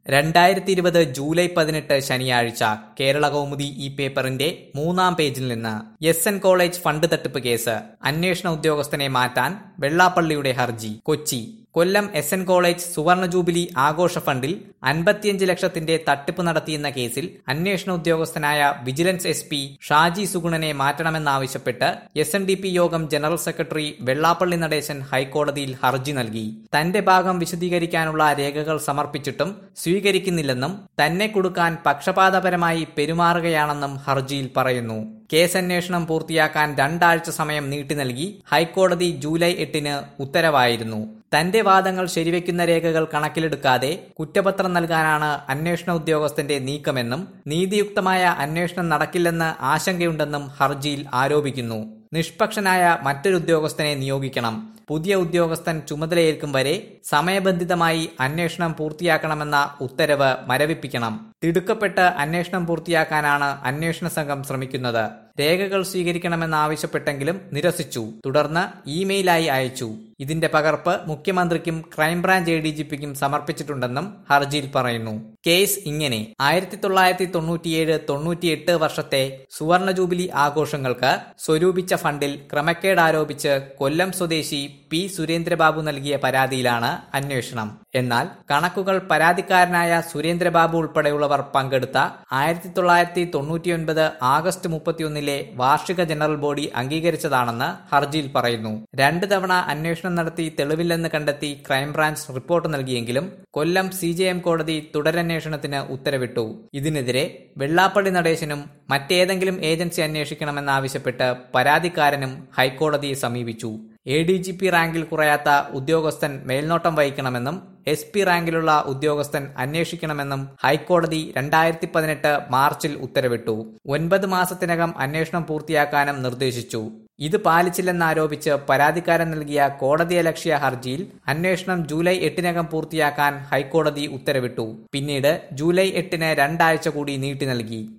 രണ്ടായിരത്തി ഇരുപത് ജൂലൈ പതിനെട്ട് ശനിയാഴ്ച കേരള കൗമുദി ഈ പേപ്പറിന്റെ മൂന്നാം പേജിൽ നിന്ന് എസ് എൻ കോളേജ് ഫണ്ട് തട്ടിപ്പ് കേസ് അന്വേഷണ ഉദ്യോഗസ്ഥനെ മാറ്റാൻ വെള്ളാപ്പള്ളിയുടെ ഹർജി Kochi Kollam S N college സുവർണ ജൂബിലി ആഘോഷ ഫണ്ടിൽ അൻപത്തിയഞ്ച് ലക്ഷത്തിന്റെ തട്ടിപ്പ് നടത്തിയെന്ന കേസിൽ അന്വേഷണ ഉദ്യോഗസ്ഥനായ വിജിലൻസ് എസ് പി ഷാജി സുഗുണനെ മാറ്റണമെന്നാവശ്യപ്പെട്ട് S N D P Yogam general secretary Vellappally Natesan ഹൈക്കോടതിയിൽ ഹർജി നൽകി തന്റെ ഭാഗം വിശദീകരിക്കാനുള്ള രേഖകൾ സമർപ്പിച്ചിട്ടും സ്വീകരിക്കുന്നില്ലെന്നും തന്നെ കൊടുക്കാൻ പക്ഷപാതപരമായി പെരുമാറുകയാണെന്നും ഹർജിയിൽ പറയുന്നു കേസ് അന്വേഷണം പൂർത്തിയാക്കാൻ രണ്ടാഴ്ച സമയം നീട്ടി നൽകി ഹൈക്കോടതി ജൂലൈ എട്ടിന് ഉത്തരവായിരുന്നു തന്റെ വാദങ്ങൾ ശരിവെക്കുന്ന രേഖകൾ കണക്കിലെടുക്കാതെ കുറ്റപത്രം നൽകാനാണ് അന്വേഷണ ഉദ്യോഗസ്ഥന്റെ നീക്കമെന്നും നീതിയുക്തമായ അന്വേഷണം നടക്കില്ലെന്ന് ആശങ്കയുണ്ടെന്നും ഹർജിയിൽ ആരോപിക്കുന്നു നിഷ്പക്ഷനായ മറ്റൊരു ഉദ്യോഗസ്ഥനെ നിയോഗിക്കണം പുതിയ ഉദ്യോഗസ്ഥൻ ചുമതലയേൽക്കും വരെ സമയബന്ധിതമായി അന്വേഷണം പൂർത്തിയാക്കണമെന്ന ഉത്തരവ് മരവിപ്പിക്കണം തിടുക്കപ്പെട്ട് അന്വേഷണം പൂർത്തിയാക്കാനാണ് അന്വേഷണ സംഘം ശ്രമിക്കുന്നത് രേഖകൾ സ്വീകരിക്കണമെന്നാവശ്യപ്പെട്ടെങ്കിലും നിരസിച്ചു തുടർന്ന് ഇമെയിലായി അയച്ചു ഇതിന്റെ പകർപ്പ് മുഖ്യമന്ത്രിക്കും ക്രൈംബ്രാഞ്ച് എ ഡി ജി പിക്കും സമർപ്പിച്ചിട്ടുണ്ടെന്നും ഹർജിയിൽ പറയുന്നു കേസ് ഇങ്ങനെ ആയിരത്തി തൊള്ളായിരത്തി തൊണ്ണൂറ്റിയേഴ് തൊണ്ണൂറ്റിയെട്ട് വർഷത്തെ സുവർണ ജൂബിലി ആഘോഷങ്ങൾക്ക് സ്വരൂപിച്ച ഫണ്ടിൽ ക്രമക്കേട് ആരോപിച്ച് കൊല്ലം സ്വദേശി പി സുരേന്ദ്രബാബു നൽകിയ പരാതിയിലാണ് അന്വേഷണം എന്നാൽ കണക്കുകൾ പരാതിക്കാരനായ സുരേന്ദ്രബാബു ഉൾപ്പെടെയുള്ളവർ പങ്കെടുത്ത ആയിരത്തി തൊള്ളായിരത്തി തൊണ്ണൂറ്റിയൊൻപത് ആഗസ്റ്റ് മുപ്പത്തിയൊന്നിലെ വാർഷിക ജനറൽ ബോഡി അംഗീകരിച്ചതാണെന്ന് ഹർജിയിൽ പറയുന്നു രണ്ട് തവണ അന്വേഷണം നടത്തി തെളിവില്ലെന്ന് കണ്ടെത്തി ക്രൈംബ്രാഞ്ച് റിപ്പോർട്ട് നൽകിയെങ്കിലും കൊല്ലം സി ജെ എം കോടതി തുടരന്വേഷണത്തിന് ഉത്തരവിട്ടു ഇതിനെതിരെ വെള്ളാപ്പള്ളി നടേശനും മറ്റേതെങ്കിലും ഏജൻസി അന്വേഷിക്കണമെന്നാവശ്യപ്പെട്ട് പരാതിക്കാരനും ഹൈക്കോടതിയെ സമീപിച്ചു എ ഡി ജി പി റാങ്കിൽ കുറയാത്ത ഉദ്യോഗസ്ഥൻ മേൽനോട്ടം വഹിക്കണമെന്നും എസ് പി റാങ്കിലുള്ള ഉദ്യോഗസ്ഥൻ അന്വേഷിക്കണമെന്നും ഹൈക്കോടതി രണ്ടായിരത്തി പതിനെട്ട് മാർച്ചിൽ ഉത്തരവിട്ടു ഒൻപത് മാസത്തിനകം അന്വേഷണം പൂർത്തിയാക്കാനും നിർദ്ദേശിച്ചു ഇത് പാലിച്ചില്ലെന്നാരോപിച്ച് പരാതിക്കാരൻ നൽകിയ കോടതിയലക്ഷ്യ ഹർജിയിൽ അന്വേഷണം ജൂലൈ എട്ടിനകം പൂർത്തിയാക്കാൻ ഹൈക്കോടതി ഉത്തരവിട്ടു പിന്നീട് ജൂലൈ എട്ടിന് രണ്ടാഴ്ച കൂടി നീട്ടി നൽകി